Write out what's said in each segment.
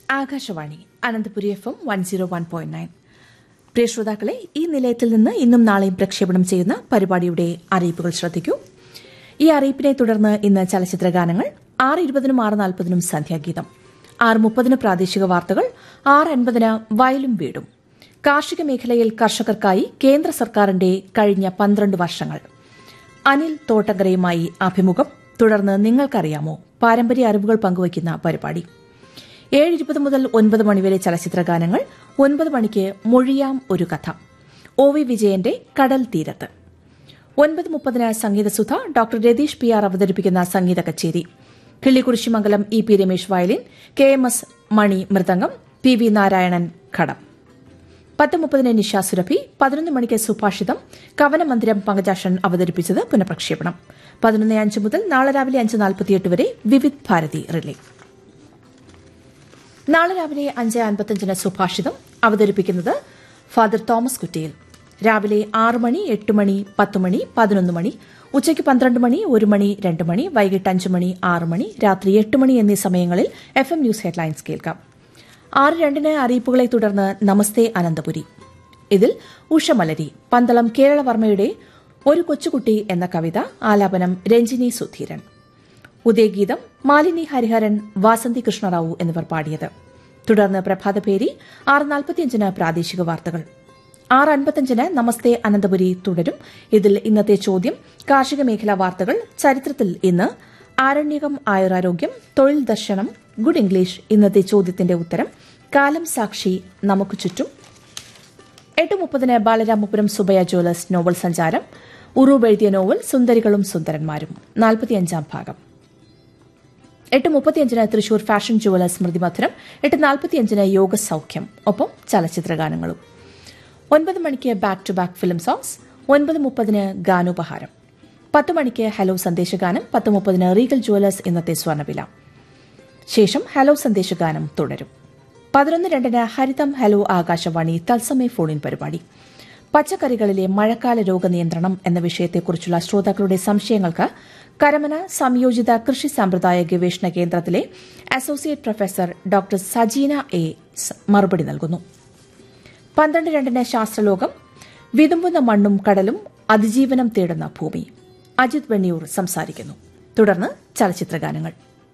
Akashvani Ananthapuri F M one zero one point nine പ്രിയ ശ്രോതാക്കളെ ഈ നിലയത്തിൽ നിന്ന് ഇന്നും നാളെയും പ്രക്ഷേപണം ചെയ്യുന്ന പരിപാടിയുടെ അറിയിപ്പുകൾ ശ്രദ്ധിക്കൂ ഈ അറിയിപ്പിനെ തുടർന്ന് ഇന്ന് ചലച്ചിത്ര ഗാനങ്ങൾ ആറ് ഇരുപതിനും ആറ് നാൽപ്പതിനും സന്ധ്യാഗീതം ആറ് മുപ്പതിന് പ്രാദേശിക വാർത്തകൾ ആറ് അൻപതിന് വയലും വീടും കാർഷിക മേഖലയിൽ കർഷകർക്കായി കേന്ദ്ര സർക്കാരിന്റെ കഴിഞ്ഞ പന്ത്രണ്ട് വർഷങ്ങൾ അനിൽ തോട്ടങ്കരയുമായി അഭിമുഖം തുടർന്ന് നിങ്ങൾക്കറിയാമോ പാരമ്പര്യ അറിവുകൾ പങ്കുവയ്ക്കുന്ന പരിപാടി ഏഴ് ഇരുപത് മുതൽ ഒൻപത് മണിവരെ ചലച്ചിത്ര ഗാനങ്ങൾ ഒൻപത് മണിക്ക് മൊഴിയാം ഒരു കഥ ഒ വി വിജയന്റെ കടൽ തീരത്ത് ഒൻപത് മുപ്പതിന് Sangeethasudha doctor Ratheesh P R അവതരിപ്പിക്കുന്ന സംഗീത കച്ചേരി Killikkurissimangalam E P Ramesh violin K M S Mani mridangam P V Narayanan ghatam പത്ത് മുപ്പതിന് നിഷ സുരഭി പതിനൊന്ന് മണിക്ക് സുഭാഷിതം കവനമന്ദിരം പങ്കജാഷൻ അവതരിപ്പിച്ചത് പുനഃപ്രക്ഷേപണം പതിനൊന്ന് അഞ്ച് മുതൽ നാളെ രാവിലെ അഞ്ച് നാൽപ്പത്തിയെട്ട് വരെ വിവിധ് ഭാരതി റിലേ നാളെ രാവിലെ അഞ്ച് അൻപത്തഞ്ചിന് സുഭാഷിതം അവതരിപ്പിക്കുന്നത് ഫാദർ തോമസ് കുറ്റിയിൽ രാവിലെ ആറ് മണി എട്ട് മണി പത്ത് മണി പതിനൊന്ന് മണി ഉച്ചയ്ക്ക് പന്ത്രണ്ട് മണി ഒരു മണി രണ്ട് മണി വൈകിട്ട് അഞ്ച് മണി ആറ് മണി രാത്രി എട്ട് മണി എന്നീ സമയങ്ങളിൽ എഫ് എം ന്യൂസ് ഹെഡ്ലൈൻസ് കേൾക്കാം ആറ് രണ്ടിന് അറിയിപ്പുകളെ തുടർന്ന് നമസ്തേ അനന്തപുരി ഇതിൽ ഉഷമലരി പന്തളം കേരളവർമ്മയുടെ ഒരു കൊച്ചുകുട്ടി എന്ന കവിത ആലാപനം രഞ്ജിനി സുധീരൻ ഉദയഗീതം മാലിനി ഹരിഹരൻ വാസന്തി കൃഷ്ണറാവു എന്നിവർ പാടിയത് തുടർന്ന് പ്രഭാതപേരി ആറ് നാൽപ്പത്തിയഞ്ചിന് പ്രാദേശിക വാർത്തകൾ ആറ് അൻപത്തിയഞ്ചിന് നമസ്തേ അനന്തപുരി തുടരും ഇതിൽ ഇന്നത്തെ ചോദ്യം കാർഷിക മേഖലാ വാർത്തകൾ ചരിത്രത്തിൽ ഇന്ന് ആരണ്യകം ആയുരാരോഗ്യം തൊഴിൽ ദർശനം ഗുഡ് ഇംഗ്ലീഷ് ഇന്നത്തെ ചോദ്യത്തിന്റെ ഉത്തരം കാലം സാക്ഷി നമുക്ക് ചുറ്റും എട്ട് മുപ്പതിന് ബാലരാമപുരം സുബയ ജ്വല്ലേഴ്സ് നോവൽ സഞ്ചാരം ഉറൂബ് എഴുതിയ നോവൽ സുന്ദരികളും സുന്ദരന്മാരും നാൽപ്പത്തിയഞ്ചാം ഭാഗം എട്ട് മുപ്പത്തിയഞ്ചിന് തൃശൂർ ഫാഷൻ ജുവലേഴ്സ് സ്മൃതി മധുരം എട്ട് നാൽപ്പത്തിയഞ്ചിന് യോഗ സൌഖ്യം ഒപ്പം ചലച്ചിത്ര ഗാനങ്ങളും ഒൻപത് മണിക്ക് back to back film songs ഒൻപത് മുപ്പതിന് ഗാനോപഹാരം പത്ത് മണിക്ക് ഹലോ സന്ദേശഗാനം പത്ത് മുപ്പതിന് റീഗൽ ജുവലേഴ്സ് ഇന്നത്തെ സ്വർണ്ണവില ശേഷം ഹലോ സന്ദേശഗാനം തുടരും പതിനൊന്ന് രണ്ടിന് ഹരിതം ഹലോ ആകാശവാണി തത്സമയ ഫോണിൻ പരിപാടി പച്ചക്കറികളിലെ മഴക്കാല രോഗനിയന്ത്രണം എന്ന വിഷയത്തെക്കുറിച്ചുള്ള ശ്രോതാക്കളുടെ സംശയങ്ങൾക്ക് കരമന സംയോജിത കൃഷി സമ്പ്രദായ ഗവേഷണ കേന്ദ്രത്തിലെ associate professor doctor Sajeena A മറുപടി നൽകുന്നു പന്ത്രണ്ട് രണ്ടിന് ശാസ്ത്രലോകം വിതുമ്പുന്ന മണ്ണും കടലും അതിജീവനം തേടുന്ന ഭൂമി അജിത് വെണ്ണിയൂർ സംസാരിക്കുന്നു തുടർന്ന് ചലച്ചിത്ര ഗാനങ്ങൾ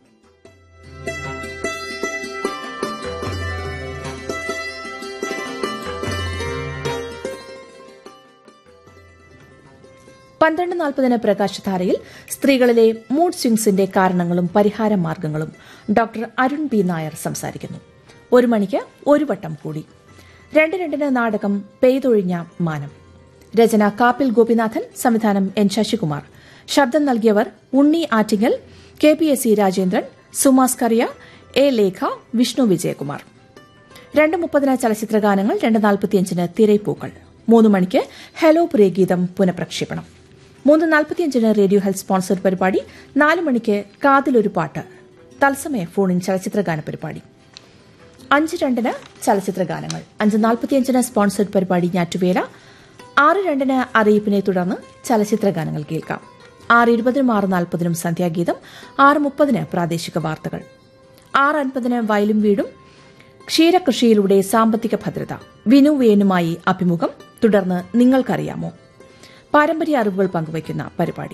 പന്ത്രണ്ട് നാൽപ്പതിന് പ്രകാശധാരയിൽ സ്ത്രീകളിലെ മൂഡ് സ്വിങ്സിന്റെ കാരണങ്ങളും പരിഹാര മാർഗങ്ങളും ഡോക്ടർ അരുൺ ബി നായർ സംസാരിക്കുന്നു ഒരു മണിക്ക് ഒരു വട്ടം കൂടി രണ്ട് രണ്ടിന് നാടകം പെയ്തൊഴിഞ്ഞ മാനം രചന കാപ്പിൽ ഗോപിനാഥൻ സംവിധാനം എൻ ശശികുമാർ ശബ്ദം നൽകിയവർ Unni Attingal K P S C Rajendran Sumas Kariya A Lekha Vishnu Vijayakumar രണ്ട് മുപ്പതിന് ചലച്ചിത്ര ഗാനങ്ങൾ രണ്ട് നാൽപ്പത്തിയഞ്ചിന് തിരൈപ്പൂക്കൾ മൂന്ന് മണിക്ക് ഹലോ പ്രിയഗീതം പുനഃപ്രക്ഷേപണം മൂന്ന് നാൽപ്പത്തിയഞ്ചിന് റേഡിയോ ഹെൽത്ത് സ്പോൺസർഡ് പരിപാടി നാല് മണിക്ക് കാതിലൊരു പാട്ട് തത്സമയ ഫോണിൻ ചലച്ചിത്ര ഗാന പരിപാടി അഞ്ച് രണ്ടിന് ചലച്ചിത്ര ഗാനങ്ങൾ അഞ്ച് നാൽപ്പത്തിയഞ്ചിന് സ്പോൺസർഡ് പരിപാടി ഞാറ്റുവേല ആറ് രണ്ടിന് അറിയിപ്പിനെ തുടർന്ന് ചലച്ചിത്ര ഗാനങ്ങൾ കേൾക്കാം ആറ് ഇരുപതിനും ആറ് നാൽപ്പതിനും സന്ധ്യാഗീതം ആറ് മുപ്പതിന് പ്രാദേശിക വാർത്തകൾ ആറ് അൻപതിന് വയലും വീടും ക്ഷീരകൃഷിയിലൂടെ സാമ്പത്തിക ഭദ്രത വിനു വേനുമായി അഭിമുഖം തുടർന്ന് നിങ്ങൾക്കറിയാമോ പാരമ്പര്യ അറിവുകൾ പങ്കുവയ്ക്കുന്ന പരിപാടി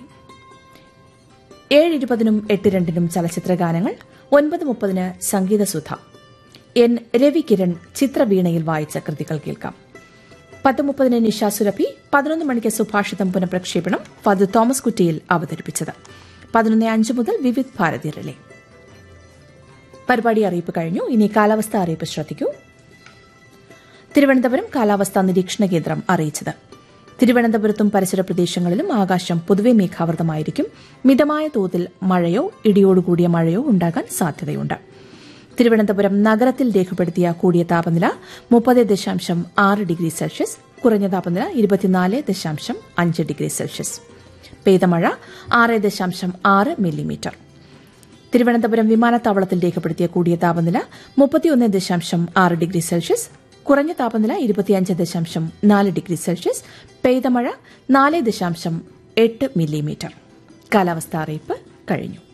ഏഴ് ഇരുപതിനും എട്ട് രണ്ടിനും ചലച്ചിത്ര ഗാനങ്ങൾ ഒൻപത് മുപ്പതിന് സംഗീതസുധ എൻ രവികിരൺ ചിത്രവീണയിൽ വായിച്ച കൃതികൾ കേൾക്കാം പത്ത് മുപ്പതിന് നിഷ സുരഭി പതിനൊന്ന് മണിക്ക് സുഭാഷിതം പുനഃപ്രക്ഷേപണം ഫാദർ തോമസ് കുറ്റിയിൽ അവതരിപ്പിച്ചത് പതിനൊന്ന് അഞ്ച് മുതൽ വിവിധ് ഭാരതി റിലേ പരിപാടി അറിയിപ്പ് കഴിഞ്ഞു ഇനി കാലാവസ്ഥ അറിയിപ്പ് ശ്രദ്ധിക്കൂ തിരുവനന്തപുരം കാലാവസ്ഥാ നിരീക്ഷണ കേന്ദ്രം അറിയിച്ചത് തിരുവനന്തപുരത്തും പരിസര പ്രദേശങ്ങളിലും ആകാശം പൊതുവെ മേഘാവൃതമായിരിക്കും മിതമായ തോതിൽ മഴയോ ഇടിയോടുകൂടിയ മഴയോ ഉണ്ടാകാൻ സാധ്യതയുണ്ട് തിരുവനന്തപുരം നഗരത്തിൽ രേഖപ്പെടുത്തിയ കൂടിയ താപനില മുപ്പത് ദശാംശം ആറ് ഡിഗ്രി സെൽഷ്യസ് കുറഞ്ഞ താപനില ഇരുപത്തിനാല് ദശാംശം അഞ്ച് ഡിഗ്രി സെൽഷ്യസ് പെയ്ത മഴ ആറ് ദശാംശം ആറ് മില്ലിമീറ്റർ തിരുവനന്തപുരം വിമാനത്താവളത്തിൽ രേഖപ്പെടുത്തിയ കൂടിയ താപനില മുപ്പത്തിയൊന്ന് ദശാംശം ആറ് ഡിഗ്രി സെൽഷ്യസ് കുറഞ്ഞ താപനില ഇരുപത്തിയഞ്ച് ദശാംശം നാല് ഡിഗ്രി സെൽഷ്യസ് പെയ്ത മഴ നാല് ദശാംശം എട്ട് മില്ലിമീറ്റർ കാലാവസ്ഥാ അറിയിപ്പ് കഴിഞ്ഞു